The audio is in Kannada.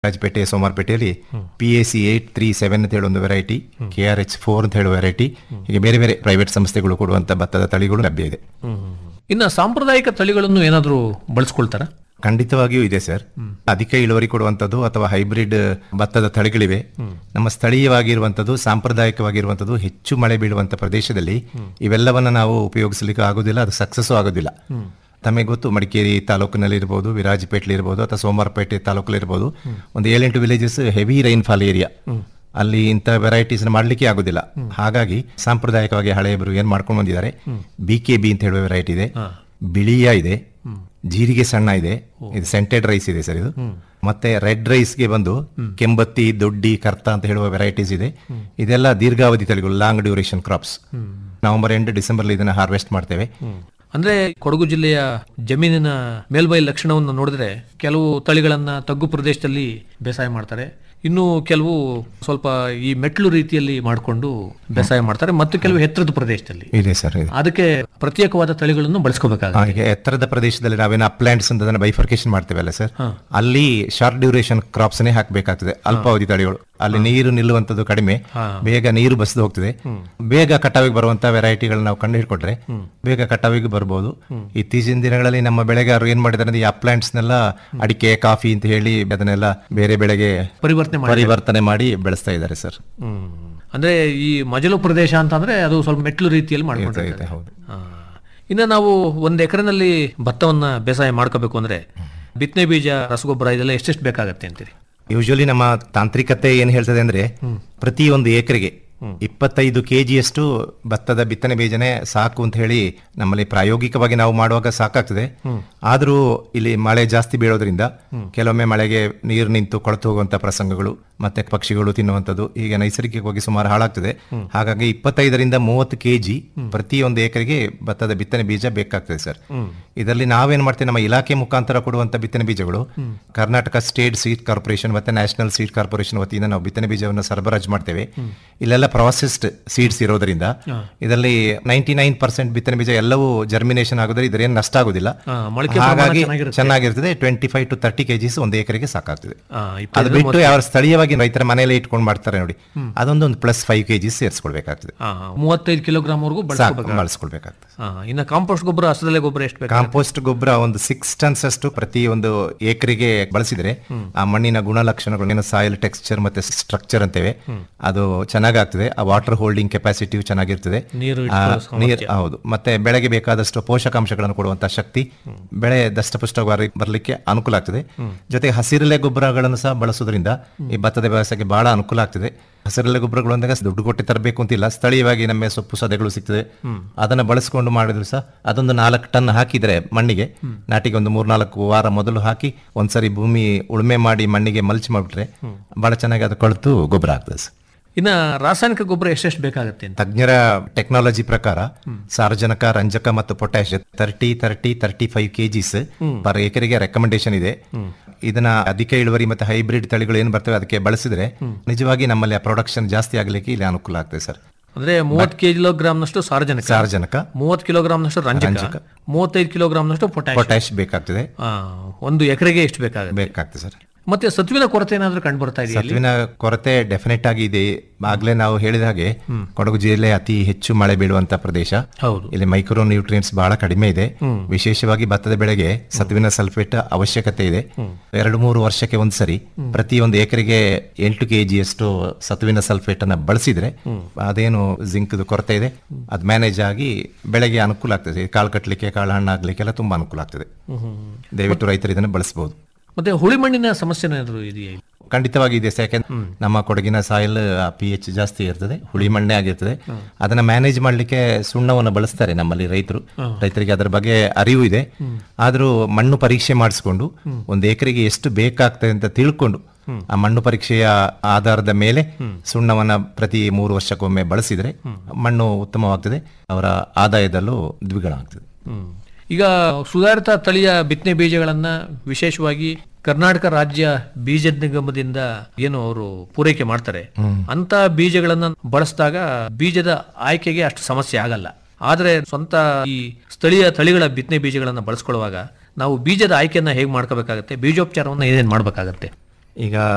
ರಾಜಪೇಟೆ ಸೋಮಾರ್ಪೇಟೆಯಲ್ಲಿ P A C eight three seven ಅಂತ ಹೇಳಿ ಒಂದು variety K R H four ಅಂತ ಹೇಳುವ ವೆರೈಟಿ ಹೀಗೆ ಬೇರೆ ಬೇರೆ ಪ್ರೈವೇಟ್ ಸಂಸ್ಥೆಗಳು ಕೊಡುವಂತ ಭತ್ತದ ತಳಿಗಳು ಲಭ್ಯ ಇದೆ ಇನ್ನು ಸಾಂಪ್ರದಾಯಿಕ ತಳಿಗಳನ್ನು ಏನಾದರೂ ಬಳಸ್ಕೊಳ್ತಾರ ಖಂಡಿತವಾಗಿಯೂ ಇದೆ ಸರ್ ಅಧಿಕ ಇಳುವರಿ ಕೊಡುವಂಥದ್ದು ಅಥವಾ ಹೈಬ್ರಿಡ್ ಭತ್ತದ ತಳಿಗಳಿವೆ ನಮ್ಮ ಸ್ಥಳೀಯವಾಗಿರುವಂಥದ್ದು ಸಾಂಪ್ರದಾಯಿಕವಾಗಿರುವಂಥದ್ದು ಹೆಚ್ಚು ಮಳೆ ಬೀಳುವಂಥ ಪ್ರದೇಶದಲ್ಲಿ ಇವೆಲ್ಲವನ್ನ ನಾವು ಉಪಯೋಗಿಸಲಿಕ್ಕೆ ಆಗೋದಿಲ್ಲ ಅದು ಸಕ್ಸಸ್ ಆಗೋದಿಲ್ಲ ತಮಗೆ ಗೊತ್ತು ಮಡಿಕೇರಿ ತಾಲೂಕಿನಲ್ಲಿ ಇರ್ಬೋದು ವಿರಾಜಪೇಟೆ ಇರ್ಬೋದು ಅಥವಾ ಸೋಮವಾರಪೇಟೆ ತಾಲೂಕಲ್ಲಿ ಇರ್ಬೋದು ಒಂದು ಏಳೆಂಟು ವಿಲೇಜಸ್ ಹೆವಿ ರೈನ್ಫಾಲ್ ಏರಿಯಾ ಅಲ್ಲಿ ಇಂಥ ವೆರೈಟೀಸ್ ಮಾಡಲಿಕ್ಕೆ ಆಗೋದಿಲ್ಲ ಹಾಗಾಗಿ ಸಾಂಪ್ರದಾಯಿಕವಾಗಿ ಹಳೆಯವರು ಏನ್ ಮಾಡ್ಕೊಂಡು ಬಂದಿದ್ದಾರೆ ಬಿ ಕೆ ಬಿ ಅಂತ ಹೇಳುವ ವೆರೈಟಿ ಇದೆ ಬಿಳಿಯ ಇದೆ ಜೀರಿಗೆ ಸಣ್ಣ ಇದೆ ಇದು ಸೆಂಟೆಡ್ ರೈಸ್ ಇದೆ ಸರ್ ಇದು ಮತ್ತೆ ರೆಡ್ ರೈಸ್ಗೆ ಬಂದು ಕೆಂಬತ್ತಿ ದೊಡ್ಡಿ ಕರ್ತ ಅಂತ ಹೇಳುವ ವೆರೈಟೀಸ್ ಇದೆ ಇದೆಲ್ಲ ದೀರ್ಘಾವಧಿ ತಳಿಗಳು long duration crops November end December ಇದನ್ನ ಹಾರ್ವೆಸ್ಟ್ ಮಾಡ್ತೇವೆ ಅಂದ್ರೆ ಕೊಡಗು ಜಿಲ್ಲೆಯ ಜಮೀನಿನ ಮೇಲ್ಮೈ ಲಕ್ಷಣವನ್ನು ನೋಡಿದ್ರೆ ಕೆಲವು ತಳಿಗಳನ್ನ ತಗ್ಗು ಪ್ರದೇಶದಲ್ಲಿ ಬೇಸಾಯ ಮಾಡ್ತಾರೆ ಇನ್ನು ಕೆಲವು ಸ್ವಲ್ಪ ಈ ಮೆಟ್ಲು ರೀತಿಯಲ್ಲಿ ಮಾಡಿಕೊಂಡು ಬೇಸಾಯ ಮಾಡ್ತಾರೆ ಮತ್ತು ಕೆಲವು ಎತ್ತರದ ಪ್ರದೇಶದಲ್ಲಿ ಇದೆ ಸರ್ ಇದೆ ಅದಕ್ಕೆ ಪ್ರತ್ಯೇಕವಾದ ತಳಿಗಳನ್ನು ಬಳಸ್ಕೋಬೇಕಾಗುತ್ತೆ ಹಾಗೆ ಎತ್ತರದ ಪ್ರದೇಶದಲ್ಲಿ ನಾವೇನು ಅಪ್ಲ್ಯಾಂಡ್ಸ್ ಅಂತ ಅದನ್ನ ಬೈಫರ್ಕೇಶನ್ ಮಾಡ್ತೇವಲ್ಲ ಸರ್ ಅಲ್ಲಿ ಶಾರ್ಟ್ ಡ್ಯೂರೇಷನ್ ಕ್ರಾಪ್ಸ್ ನೇ ಹಾಕಬೇಕಾಗ್ತದೆ ಅಲ್ಪಾವಧಿ ತಳಿಗಳು ಅಲ್ಲಿ ನೀರು ನಿಲ್ಲುವಂತದ್ದು ಕಡಿಮೆ ಬೇಗ ನೀರು ಬಸ್ದು ಹೋಗ್ತದೆ ಬೇಗ ಕಟಾವಿಗೆ ಬರುವಂತ ವೆರೈಟಿಗಳನ್ನ ನಾವು ಕಂಡು ಹಿಡ್ಕೊಂಡ್ರೆ ಬೇಗ ಕಟಾವಿಗೆ ಬರ್ಬೋದು ಇತ್ತೀಚಿನ ದಿನಗಳಲ್ಲಿ ನಮ್ಮ ಬೆಳೆಗಾರರು ಏನ್ ಮಾಡಿದ್ದಾರೆ ಅಂದ್ರೆ ಈ ಅಪ್ಲ್ಯಾಂಡ್ಸ್ ನೆಲ್ಲ ಅಡಿಕೆ ಕಾಫಿ ಅಂತ ಹೇಳಿ ಅದನ್ನೆಲ್ಲ ಬೇರೆ ಬೆಳೆಗೆ ಪರಿವರ್ತನೆ ಮಾಡಿ ಪರಿವರ್ತನೆ ಮಾಡಿ ಬೆಳೆಸ್ತಾ ಇದ್ದಾರೆ ಸರ್ ಹ್ಮ್. ಅಂದ್ರೆ ಈ ಮಜಲು ಪ್ರದೇಶ ಅಂತಂದ್ರೆ ಅದು ಸ್ವಲ್ಪ ಮೆಟ್ಲು ರೀತಿಯಲ್ಲಿ ಮಾಡ್ಕೊಂಡಿರ್ತಾರೆ ಇದೆ, ಹೌದು ಆ. ಇನ್ನು ನಾವು ಒಂದು ಎಕರೆನಲ್ಲಿ ಭತ್ತವನ್ನ ಬೇಸಾಯ ಮಾಡ್ಕೋಬೇಕು ಅಂದ್ರೆ ಬಿತ್ತನೆ ಬೀಜ ರಸಗೊಬ್ಬರ ಇದೆಲ್ಲ ಎಷ್ಟೆಷ್ಟು ಬೇಕಾಗತ್ತೆ ಅಂತೀರಿ ಯೂಶಲಿ ನಮ್ಮ ತಾಂತ್ರಿಕತೆ ಏನ್ ಹೇಳ್ತದೆ ಅಂದ್ರೆ ಪ್ರತಿ ಒಂದು ಎಕರೆಗೆ ಇಪ್ಪತ್ತೈದು ಕೆಜಿಯಷ್ಟು ಭತ್ತದ ಬಿತ್ತನೆ ಬೀಜನೆ ಸಾಕು ಅಂತ ಹೇಳಿ ನಮ್ಮಲ್ಲಿ ಪ್ರಾಯೋಗಿಕವಾಗಿ ನಾವು ಮಾಡುವಾಗ ಸಾಕಾಗ್ತದೆ ಆದ್ರೂ ಇಲ್ಲಿ ಮಳೆ ಜಾಸ್ತಿ ಬೀಳೋದ್ರಿಂದ ಕೆಲವೊಮ್ಮೆ ಮಳೆಗೆ ನೀರು ನಿಂತು ಕೊಳತು ಹೋಗುವಂತ ಪ್ರಸಂಗಗಳು ಮತ್ತೆ ಪಕ್ಷಿಗಳು ತಿನ್ನುವಂಥದ್ದು ಹೀಗೆ ನೈಸರ್ಗಿಕವಾಗಿ ಸುಮಾರು ಹಾಳಾಗ್ತದೆ ಹಾಗಾಗಿ ಇಪ್ಪತ್ತೈದರಿಂದ ಮೂವತ್ತು ಕೆಜಿ ಪ್ರತಿ ಒಂದು ಎಕರೆಗೆ ಭತ್ತದ ಬಿತ್ತನೆ ಬೀಜ ಬೇಕಾಗ್ತದೆ ಸರ್ ಇದರಲ್ಲಿ ನಾವೇನ್ ಮಾಡ್ತೇವೆ ನಮ್ಮ ಇಲಾಖೆ ಮುಖಾಂತರ ಕೊಡುವಂತ ಬಿತ್ತನೆ ಬೀಜಗಳು ಕರ್ನಾಟಕ ಸ್ಟೇಟ್ ಸೀಡ್ ಕಾರ್ಪೊರೇಷನ್ ಮತ್ತೆ ನ್ಯಾಷನಲ್ ಸೀಡ್ ಕಾರ್ಪೊರೇಷನ್ ವತಿಯಿಂದ ನಾವು ಬಿತ್ತನೆ ಬೀಜವನ್ನು ಸರಬರಾಜು ಮಾಡ್ತೇವೆ ಇಲ್ಲೆಲ್ಲ ಪ್ರಾಸೆಸ್ಡ್ ಸೀಡ್ಸ್ ಇರೋದ್ರಿಂದ ಇದರಲ್ಲಿ ನೈಂಟಿ ನೈನ್ ಪರ್ಸೆಂಟ್ ಬಿತ್ತನೆ ಬೀಜ ಎಲ್ಲವೂ ಜರ್ಮಿನೇಷನ್ ಆಗೋದ್ರೆ ಇದರೇನು ನಷ್ಟ ಆಗೋದಿಲ್ಲ ಆ, ಮೊಳಕೆ ಪ್ರಮಾಣ ಹಾಗಾಗಿ ಚೆನ್ನಾಗಿರುತ್ತೆ. ಚೆನ್ನಾಗಿರ್ತದೆ twenty five to thirty KGs ಒಂದು ಎಕರೆಗೆ ಸಾಕಾಗ್ತದೆ ಆ, ಅದು ಇಪ್ಪತ್ತೈದು ಬಿಟ್ಟು ಯಾವ ಸ್ಥಳೀಯವಾಗಿ ರೈತರ ಮನೆಯಲ್ಲೇ ಇಟ್ಕೊಂಡು ಮಾಡ್ತಾರೆ ನೋಡಿ ಅದೊಂದು ಒಂದು ಪ್ಲಸ್ ಫೈವ್ ಕೆಜಿಸ್ ಸೇರಿಸ್ಕೊಳ್ಬೇಕಾಗ್ತದೆ ಆ, ಮೂವತ್ತೈದು ಕಿಲೋಗ್ರಾಮ್ ವರೆಗೂ ಬಳಸ್ಕೋಬೇಕು ಸಾಕು ಬಳಸ್ಕೊಳ್ಬೇಕಾಗ್ತದೆ ಆ, ಇನ್ನು ಕಾಂಪೋಸ್ಟ್ ಗೊಬ್ಬರ ಹಸದಲೆ ಗೊಬ್ಬರ ಎಷ್ಟು ಬೇಕು ಕಾಂಪೋಸ್ಟ್ ಗೊಬ್ಬರ ಒಂದು ಸಿಕ್ಸ್ ಟನ್ಸ್ ಅಷ್ಟು ಪ್ರತಿ ಒಂದು ಎಕರೆಗೆ ಬಳಸಿದ್ರೆ ಆ ಮಣ್ಣಿನ ಗುಣಲಕ್ಷಣಗಳು ಸಾಯಿಲ್ ಟೆಕ್ಸ್ಚರ್ ಮತ್ತೆ ಸ್ಟ್ರಕ್ಚರ್ ಅಂತೇವೆ ಅದು ಚೆನ್ನಾಗಾಗ್ತದೆ ಆ ವಾಟರ್ ಹೋಲ್ಡಿಂಗ್ ಕೆಪಾಸಿಟಿಯು ಚೆನ್ನಾಗಿರ್ತದೆ ನೀರು ಆ, ನೀರ್ ಹೌದು ಮತ್ತೆ ಬೆಳೆಗೆ ಬೇಕಾದಷ್ಟು ಪೋಷಕಾಂಶಗಳನ್ನು ಕೊಡುವಂತ ಶಕ್ತಿ ಬೆಳೆ ದಷ್ಟಪುಷ್ಟವಾಗಿ ಬರಲಿಕ್ಕೆ ಅನುಕೂಲ ಆಗ್ತದೆ ಜೊತೆಗೆ ಹಸಿರೆಲೆ ಗೊಬ್ಬರಗಳನ್ನು ಸಹ ಬಳಸೋದ್ರಿಂದ ಈ ಭತ್ತದ ವ್ಯವಸಾಯಕ್ಕೆ ಬಹಳ ಅನುಕೂಲ ಆಗ್ತದೆ ಹಸಿರೆಲೆ ಗೊಬ್ಬರಗಳು ಅಂದಾಗ ದುಡ್ಡು ಕೊಟ್ಟು ತರಬೇಕು ಅಂತಿಲ್ಲ ಸ್ಥಳೀಯವಾಗಿ ನಮ್ಮ ಸೊಪ್ಪು ಸದೆಗಳು ಸಿಗ್ತದೆ ಅದನ್ನ ಬಳಸ್ಕೊಂಡು ಮಾಡಿದ್ರು ಸಹ ಅದೊಂದು ನಾಲ್ಕು ಟನ್ ಹಾಕಿದ್ರೆ ಮಣ್ಣಿಗೆ ನಾಟಿಗೆ ಒಂದು ಮೂರ್ನಾಲ್ಕು ವಾರ ಮೊದಲು ಹಾಕಿ ಒಂದ್ಸರಿ ಭೂಮಿ ಉಳುಮೆ ಮಾಡಿ ಮಣ್ಣಿಗೆ ಮಲ್ಚ್ ಮಾಡಿಬಿಟ್ರೆ ಬಹಳ ಚೆನ್ನಾಗಿ ಅದು ಕೊಳ್ತು ಗೊಬ್ಬರ ಆಗ್ತದೆ ಸರ್ ಇನ್ನು ರಾಸಾಯನಿಕ ಗೊಬ್ಬರ ಎಷ್ಟೆಷ್ಟು ಬೇಕಾಗುತ್ತೆ ಅಂತ ತಜ್ಞರ ಟೆಕ್ನಾಲಜಿ ಪ್ರಕಾರ ಸಾರಜನಕ ರಂಜಕ ಮತ್ತು potash thirty thirty thirty five KGs per ಎಕರೆಗೆ ರೆಕಮೆಂಡೇಶನ್ ಇದೆ ಇದನ್ನ ಅಧಿಕ ಇಳುವರಿ ಮತ್ತೆ ಹೈಬ್ರಿಡ್ ತಳಿಗಳು ಏನು ಬರ್ತವೆ ಅದಕ್ಕೆ ಬಳಸಿದ್ರೆ ನಿಜವಾಗಿ ನಮ್ಮಲ್ಲಿ ಪ್ರೊಡಕ್ಷನ್ ಜಾಸ್ತಿ ಆಗಲಿಕ್ಕೆ ಇಲ್ಲಿ ಅನುಕೂಲ ಆಗ್ತದೆ ಸರ್ ಅಂದ್ರೆ ಮೂವತ್ತು ಕಿಲೋಗ್ರಾಮ್ನಷ್ಟು ಸಾರಜನಕ ಸಾರಜನಕ ಮೂವತ್ತು ಕಿಲೋಗ್ರಾಮ್ನಷ್ಟು ರಂಜಕ ಮೂವತ್ತೈದು ಕಿಲೋಗ್ರಾಮ್ನಷ್ಟು ಪೊಟ್ಯಾಶ್ ಪೊಟ್ಯಾಶ್ ಬೇಕಾಗ್ತದೆ ಒಂದು ಎಕರೆಗೆ ಎಷ್ಟು ಬೇಕಾಗುತ್ತೆ ಬೇಕಾಗ್ತದೆ ಸರ್ ಮತ್ತೆ ಸತ್ವಿನ ಕೊರತೆ ಏನಾದ್ರೂ ಕಂಡು ಬರ್ತಾ ಇದೆಯಾ ಇಲ್ಲಿ? ಸತ್ವಿನ ಕೊರತೆ ಡೆಫಿನೆಟ್ ಆಗಿ ಇದೆ ಆಗ್ಲೇ ನಾವು ಹೇಳಿದ ಹಾಗೆ ಕೊಡಗು ಜಿಲ್ಲೆ ಅತಿ ಹೆಚ್ಚು ಮಳೆ ಬೀಳುವಂತ ಪ್ರದೇಶ ಹೌದು ಇಲ್ಲಿ ಮೈಕ್ರೋ ನ್ಯೂಟ್ರಿಯೆಂಟ್ಸ್ ಬಹಳ ಕಡಿಮೆ ಇದೆ ವಿಶೇಷವಾಗಿ ಭತ್ತದ ಬೆಳೆಗೆ ಸತುವಿನ ಸಲ್ಫೇಟ್ ಅವಶ್ಯಕತೆ ಇದೆ ಎರಡು ಮೂರು ವರ್ಷಕ್ಕೆ ಒಂದ್ಸರಿ ಪ್ರತಿ ಒಂದು ಎಕರೆಗೆ ಎಂಟು ಕೆಜಿಯಷ್ಟು ಸತುವಿನ ಸಲ್ಫೇಟ್ ಅನ್ನ ಬಳಸಿದ್ರೆ ಅದೇನು ಜಿಂಕ್ ಕೊರತೆ ಇದೆ ಅದು ಮ್ಯಾನೇಜ್ ಆಗಿ ಬೆಳೆಗೆ ಅನುಕೂಲ ಆಗ್ತದೆ ಕಾಳು ಕಟ್ಟಲಿಕ್ಕೆ ಕಾಳು ಹಣ್ಣು ಆಗ್ಲಿಕ್ಕೆಲ್ಲ ತುಂಬಾ ಅನುಕೂಲ ಆಗ್ತದೆ ದಯವಿಟ್ಟು ರೈತರು ಇದನ್ನು ಬಳಸಬಹುದು ಮತ್ತೆ ಹುಳಿ ಮಣ್ಣಿನ ಸಮಸ್ಯೆ ಏನಾದ್ರು ಇದೆಯಾ ಇಲ್ಲಿ? ಖಂಡಿತವಾಗಿ ಇದೆ ಸರ್ ಯಾಕೆಂದ್ರೆ ನಮ್ಮ ಕೊಡಗಿನ ಸಾಯಿಲ್ ಪಿ ಎಚ್ ಜಾಸ್ತಿ ಇರ್ತದೆ ಹುಳಿ ಮಣ್ಣೆ ಆಗಿರ್ತದೆ ಅದನ್ನ ಮ್ಯಾನೇಜ್ ಮಾಡ್ಲಿಕ್ಕೆ ಸುಣ್ಣವನ್ನು ಬಳಸ್ತಾರೆ ನಮ್ಮಲ್ಲಿ ರೈತರು ರೈತರಿಗೆ ಅದರ ಬಗ್ಗೆ ಅರಿವು ಇದೆ ಆದ್ರೂ ಮಣ್ಣು ಪರೀಕ್ಷೆ ಮಾಡಿಸ್ಕೊಂಡು ಒಂದು ಎಕರೆಗೆ ಎಷ್ಟು ಬೇಕಾಗ್ತದೆ ಅಂತ ತಿಳ್ಕೊಂಡು ಆ ಮಣ್ಣು ಪರೀಕ್ಷೆಯ ಆಧಾರದ ಮೇಲೆ ಸುಣ್ಣವನ್ನ ಪ್ರತಿ ಮೂರು ವರ್ಷಕ್ಕೊಮ್ಮೆ ಬಳಸಿದ್ರೆ ಮಣ್ಣು ಉತ್ತಮವಾಗ್ತದೆ ಅವರ ಆದಾಯದಲ್ಲೂ ದ್ವಿಗುಣ ಆಗ್ತದೆ ಹ್ಮ್. ಈಗ ಸುಧಾರಿತ ತಳಿಯ ಬಿತ್ತನೆ ಬೀಜಗಳನ್ನ ವಿಶೇಷವಾಗಿ ಕರ್ನಾಟಕ ರಾಜ್ಯ ಬೀಜ ನಿಗಮದಿಂದ ಏನು ಅವರು ಪೂರೈಕೆ ಮಾಡ್ತಾರೆ ಅಂತ ಬೀಜಗಳನ್ನ ಬಳಸಿದಾಗ ಬೀಜದ ಆಯ್ಕೆಗೆ ಅಷ್ಟು ಸಮಸ್ಯೆ ಆಗಲ್ಲ ಆದ್ರೆ ಸ್ವಂತ ಈ ಸ್ಥಳೀಯ ತಳಿಗಳ ಬಿತ್ತನೆ ಬೀಜಗಳನ್ನ ಬಳಸ್ಕೊಳ್ಳುವಾಗ ನಾವು ಬೀಜದ ಆಯ್ಕೆಯನ್ನ ಹೇಗೆ ಮಾಡ್ಕೋಬೇಕಾಗತ್ತೆ ಬೀಜೋಪಚಾರವನ್ನ ಏನೇನು ಮಾಡ್ಬೇಕಾಗತ್ತೆ ಈಗ